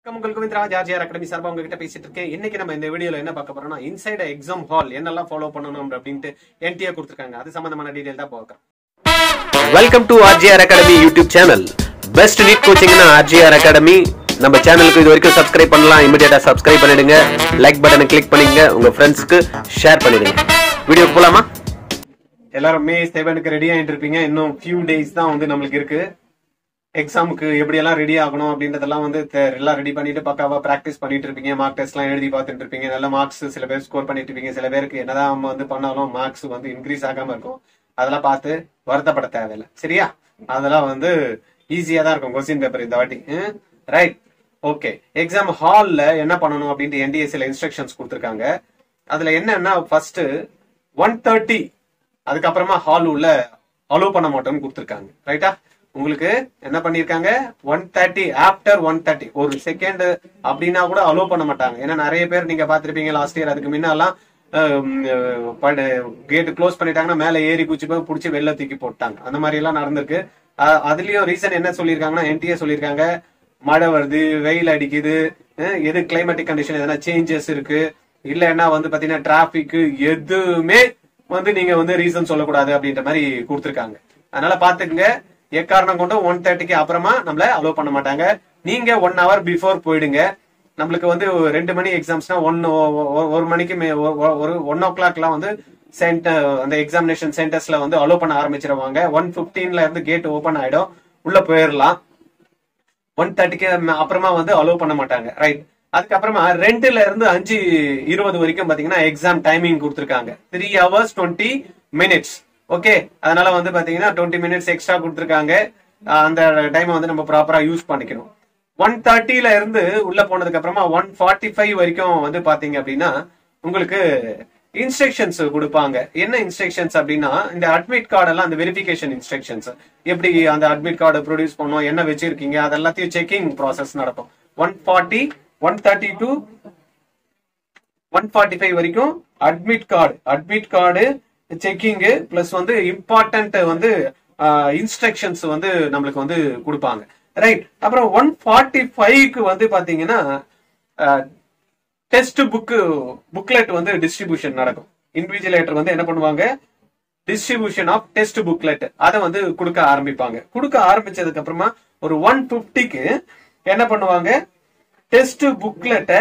வணக்கம் உங்களுக்கு Kovind Raj RGR academy சார்பா உங்ககிட்ட பேசிட்டு இருக்கேன் இன்னைக்கு நம்ம இந்த வீடியோல என்ன பார்க்க போறோம்னா இன்சைட் எக்ஸாம் ஹால் என்னெல்லாம் ஃபாலோ பண்ணணும் அப்படின்ட்டு என்டிஏ கொடுத்துருக்காங்க அது சம்பந்தமான டீடைல் தான் பார்க்கலாம் welcome to RGR academy YouTube channel best NEET கோச்சிங்னா ஆர்ஜிஆர் அகாடமி நம்ம சேனலுக்கு இது வரைக்கும் சப்ஸ்கிரைப் பண்ணலாம் இமிடியேட்டா சப்ஸ்கிரைப் பண்ணிடுங்க லைக் பட்டனை கிளிக் பண்ணிடுங்க உங்க ஃப்ரெண்ட்ஸ்க்கு ஷேர் பண்ணிடுங்க வீடியோக்கு போலாமா எல்லாரும் மே செவனுக்கு ரெடி ஆயிட்டு இருப்பீங்க இன்னும் ஃபியூ டேஸ் தான் வந்து நம்மளுக்கு இருக்கு எக்ஸாமுக்கு எப்படி எல்லாம் ரெடி ஆகணும் அப்படின்றதெல்லாம் வந்து தெ- எல்லாம் ரெடி பண்ணிட்டு பக்காவா பிராக்டிஸ் பண்ணிட்டு இருப்பீங்க மார்க் டெஸ்ட் எல்லாம் எழுதி பார்த்துட்டு இருப்பீங்க நல்ல மார்க்ஸ் சில பேர் ஸ்கோர் பண்ணிட்டு இருப்பீங்க சில பேருக்கு என்னதான் நம்ம வந்து பண்ணாலும் மார்க்ஸ் வந்து இன்க்ரீஸ் ஆகாம இருக்கும் அதெல்லாம் பார்த்து வருத்தப்பட தேவையில்லை சரியா அதெல்லாம் வந்து ஈஸியா தான் இருக்கும் கொஸ்டின் பேப்பர் இந்த வாட்டி ரைட் ஓகே எக்ஸாம் ஹால்ல என்ன பண்ணணும் அப்படின்ட்டு என்டிஎஸ்சில இன்ஸ்ட்ரக்ஷன்ஸ் கொடுத்துருக்காங்க அதுல என்னன்னா ஃபர்ஸ்ட் ஒன் தேர்ட்டி அதுக்கப்புறமா ஹால் உள்ள அலோவ் பண்ண மாட்டோம்னு கொடுத்துருக்காங்க ரைட்டா உங்களுக்கு என்ன பண்ணிருக்காங்க one thirty after one thirty ஒரு செகண்ட் அப்படின்னா கூட அலோவ் பண்ண மாட்டாங்க ஏன்னா நிறைய பேர் நீங்க பாத்திருப்பீங்க லாஸ்ட் இயர் அதுக்கு முன்னெல்லாம் கேட் க்ளோஸ் பண்ணிட்டாங்கன்னா மேல ஏறி குச்சி போய் பிடிச்சி வெளில தூக்கி போட்டாங்க அந்த மாதிரி எல்லாம் நடந்திருக்கு அஹ் அதுலயும் ரீசன் என்ன சொல்லியிருக்காங்கன்னா என்டிஏ சொல்லியிருக்காங்க மழை வருது வெயில் அடிக்குது அஹ் எது கிளைமேட்டிக் கண்டிஷன் எதனா சேஞ்சஸ் இருக்கு இல்லைன்னா வந்து பாத்தீங்கன்னா டிராபிக் எதுவுமே வந்து நீங்க வந்து ரீசன் சொல்லக்கூடாது அப்படின்ற மாதிரி கொடுத்துருக்காங்க அதனால பாத்துக்கங்க எக்காரணம் கொண்டு ஒன் தேர்ட்டிக்கு அப்புறமா நம்மள அலோவ் பண்ண மாட்டாங்க நீங்க ஒன் ஹவர் பிஃபோர் போயிடுங்க நம்மளுக்கு வந்து ஒரு ரெண்டு மணி எக்ஸாம்ஸ்னா ஒன் ஒரு மணிக்கு மே- ஒ- ஒ- ஒரு ஒன் ஓ கிளாக்லாம் வந்து சென்டர் அந்த எக்ஸாமினேஷன் சென்டர்ஸ்ல வந்து அலோவ் பண்ண ஆரம்பிச்சிருவாங்க ஒன் பிப்டீன்ல இருந்து கேட் ஓபன் ஆயிடும் உள்ள போயிடலாம் ஒன் தேர்ட்டிக்கு அப்புறமா வந்து அலோவ் பண்ண மாட்டாங்க ரைட் அதுக்கப்புறமா ரெண்டுல இருந்து அஞ்சு இருபது வரைக்கும் பாத்தீங்கன்னா எக்ஸாம் டைமிங் கொடுத்துருக்காங்க three hours twenty minutes okay அதனால வந்து பாத்தீங்கன்னா டுவெண்ட்டி மினிட்ஸ் எக்ஸ்ட்ரா கொடுத்துருக்காங்க அஹ் அந்த டைமை வந்து நம்ம ப்ராப்பரா யூஸ் பண்ணிக்கணும் ஒன் தேர்ட்டில இருந்து உள்ள போனதுக்கு அப்புறமா ஒன் ஃபார்ட்டி ஃபைவ் வரைக்கும் வந்து பாத்தீங்க அப்படின்னா உங்களுக்கு இன்ஸ்ட்ரக்ஷன்ஸ் கொடுப்பாங்க என்ன இன்ஸ்ட்ரக்ஷன்ஸ் அப்படின்னா இந்த அட்மிட் கார்டு எல்லாம் அந்த வெரிஃபிகேஷன் இன்ஸ்ட்ரக்ஷன்ஸ் எப்படி அந்த அட்மிட் கார்டு ப்ரொடியூஸ் பண்ணணும் என்ன வச்சிருக்கீங்க அதெல்லாத்தையும் செக்கிங் ப்ராசஸ் நடக்கும் one forty one thirty to one forty five வரைக்கும் admit card admit card checking plus வந்து இம்பார்ட்டன்ட் வந்து இன்ஸ்ட்ரக்ஷன்ஸ் வந்து நம்மளுக்கு வந்து கொடுப்பாங்க ரைட் அப்புறம் ஒன் ஃபார்ட்டி ஃபைவ்க்கு வந்து பாத்தீங்கன்னா டெஸ்ட் புக்கு புக்லெட் வந்து டிஸ்ட்ரிபியூஷன் நடக்கும் இன்விஜிலேட்டர் வந்து என்ன பண்ணுவாங்க டிஸ்ட்ரிபியூஷன் ஆஃப் டெஸ்ட் புக்லெட் அதை வந்து கொடுக்க ஆரம்பிப்பாங்க கொடுக்க ஆரம்பிச்சதுக்கு அப்புறமா ஒரு ஒன் பிப்டிக்கு என்ன பண்ணுவாங்க டெஸ்ட் புக்லெட்டை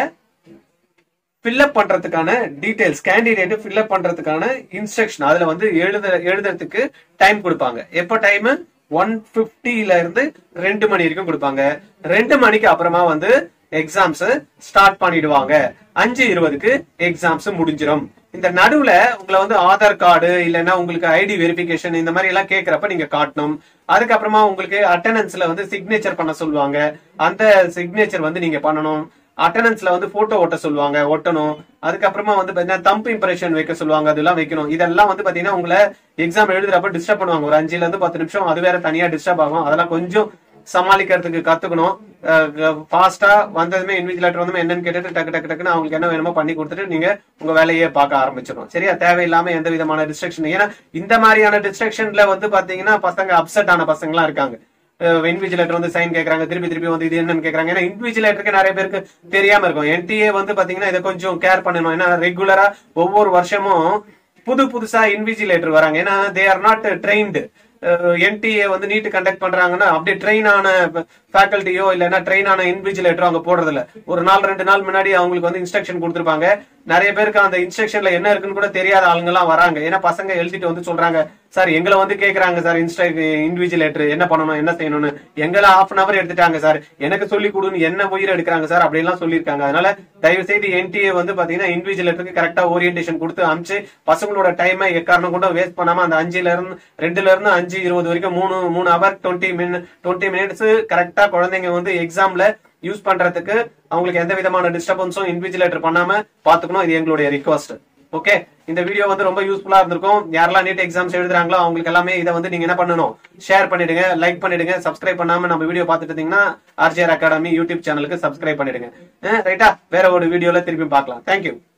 ஃபில்அப் பண்றதுக்கான டீடைல்ஸ் கேண்டிடேட் ஃபில்அப் பண்றதுக்கான இன்ஸ்ட்ரக்ஷன் அதுல வந்து எழுத எழுதுறதுக்கு டைம் கொடுப்பாங்க எப்ப டைம் ஒன் பிப்டில இருந்து ரெண்டு மணி வரைக்கும் கொடுப்பாங்க ரெண்டு மணிக்கு அப்புறமா வந்து எக்ஸாம்ஸ் ஸ்டார்ட் பண்ணிடுவாங்க அஞ்சு இருபதுக்கு எக்ஸாம்ஸ் முடிஞ்சிடும் இந்த நடுவுல உங்களை வந்து ஆதார் கார்டு இல்லைன்னா உங்களுக்கு ஐடி வெரிஃபிகேஷன் இந்த மாதிரி எல்லாம் கேக்குறப்ப நீங்க காட்டணும் அதுக்கப்புறமா உங்களுக்கு அட்டண்டன்ஸ்ல வந்து சிக்னேச்சர் பண்ண சொல்லுவாங்க அந்த சிக்னேச்சர் வந்து நீங்க பண்ணணும் அட்டண்டன்ஸ்ல வந்து போட்டோ ஒட்ட சொல்லுவாங்க ஒட்டணும் அதுக்கப்புறமா வந்து பாத்தீங்கன்னா தம்ப் இம்ப்ரெஷன் வைக்க சொல்லுவாங்க அதெல்லாம் வைக்கணும் இதெல்லாம் வந்து பாத்தீங்கன்னா உங்களை எக்ஸாம் எழுதுறப்ப டிஸ்டர்ப் பண்ணுவாங்க ஒரு அஞ்சுல இருந்து பத்து நிமிஷம் அது வேற தனியா டிஸ்டர்ப் ஆகும் அதெல்லாம் கொஞ்சம் சமாளிக்கிறதுக்கு கத்துக்கணும் ஃபாஸ்டா வந்ததுமே இன்விஜிலேட்டர் வந்து என்னன்னு கேட்டுட்டு டக்கு டக்கு டக்குன்னு அவங்களுக்கு என்ன வேணுமோ பண்ணி கொடுத்துட்டு நீங்க உங்க வேலையை பார்க்க ஆரம்பிச்சிடும் சரியா தேவையில்லாம எந்த விதமான டிஸ்ட்ரக்ஷன் ஏன்னா இந்த மாதிரியான டிஸ்ட்ரக்ஷன்ல வந்து பாத்தீங்கன்னா பசங்க அப்செட் ஆன பசங்க எல்லாம் இருக்காங்க இன்விஜிலேட்டர் வந்து சைன் கேக்குறாங்க திருப்பி திருப்பி வந்து இது என்னன்னு கேக்குறாங்க ஏன்னா இன்விஜிலேட்டருக்கு நிறைய பேருக்கு தெரியாம இருக்கும் என்டிஏ வந்து பாத்தீங்கன்னா இதை கொஞ்சம் கேர் பண்ணணும் ஏன்னா ரெகுலரா ஒவ்வொரு வருஷமும் புது புதுசா இன்விஜிலேட்டர் வராங்க ஏன்னா they are not trained NTA வந்து நீட் கண்டக்ட் பண்றாங்கன்னா அப்படியே ட்ரெயின் ஆன ஃபேக்கல்ட்டியோ இல்லைன்னா ட்ரெயின் ஆன இன்விஜிலேட்டரோ அங்க போடுறது இல்ல ஒரு நாள் ரெண்டு நாள் முன்னாடி அவங்களுக்கு வந்து இன்ஸ்ட்ரக்ஷன் கொடுத்துருப்பாங்க நிறைய பேருக்கு அந்த இன்ஸ்ட்ரக்ஷன்ல என்ன இருக்குன்னு கூட தெரியாத ஆளுங்க எல்லாம் வராங்க ஏன்னா பசங்க எழுதிட்டு வந்து சொல்றாங்க சார் எங்களை வந்து கேக்குறாங்க சார் இன்ஸ்டா இன்விஜிலேட்டர் என்ன பண்ணணும் என்ன செய்யணும்னு எங்களை ஹாஃப் அன் அவர் எடுத்துட்டாங்க சார் எனக்கு சொல்லி கொடுன்னு என்ன உயிர் எடுக்கிறாங்க சார் அப்படி எல்லாம் சொல்லியிருக்காங்க அதனால தயவு செய்து என்டிஏ வந்து பாத்தீங்கன்னா இன்விஜிலேட்டருக்கு கரெக்டா ஓரியன்டேஷன் கொடுத்து அமிச்சு பசங்களோட டைமை எக்காரணம் கூட வேஸ்ட் பண்ணாம அந்த அஞ்சுல இருந்து ரெண்டுல இருந்து அஞ்சு இருபது வரைக்கும் மூணு மூணு hour twenty minute twenty minutes கரெக்டா குழந்தைங்க வந்து எக்ஸாம்ல யூஸ் பண்றதுக்கு அவங்களுக்கு எந்த விதமான டிஸ்டர்பன்ஸும் இன்விஜிலேட்டர் பண்ணாம பாத்துக்கணும் இது எங்களுடைய ரிக்வஸ்ட் ஓகே இந்த வீடியோ வந்து ரொம்ப யூஸ்ஃபுல்லா இருந்திருக்கும் யாரெல்லாம் நீட் எக்ஸாம்ஸ் எழுதுறாங்களோ அவங்களுக்கு எல்லாமே இதை வந்து நீங்க என்ன பண்ணணும் ஷேர் பண்ணிடுங்க லைக் பண்ணிடுங்க சப்ஸ்கிரைப் பண்ணாம நம்ம வீடியோ பார்த்துட்டு இருந்தீங்கன்னா ஆர்ஜிஆர் அகாடமி யூடியூப் சேனலுக்கு சப்ஸ்கிரைப் பண்ணிடுங்க ரைட்டா வேற ஒரு வீடியோல திருப்பி பார்க்கலாம் தேங்க்யூ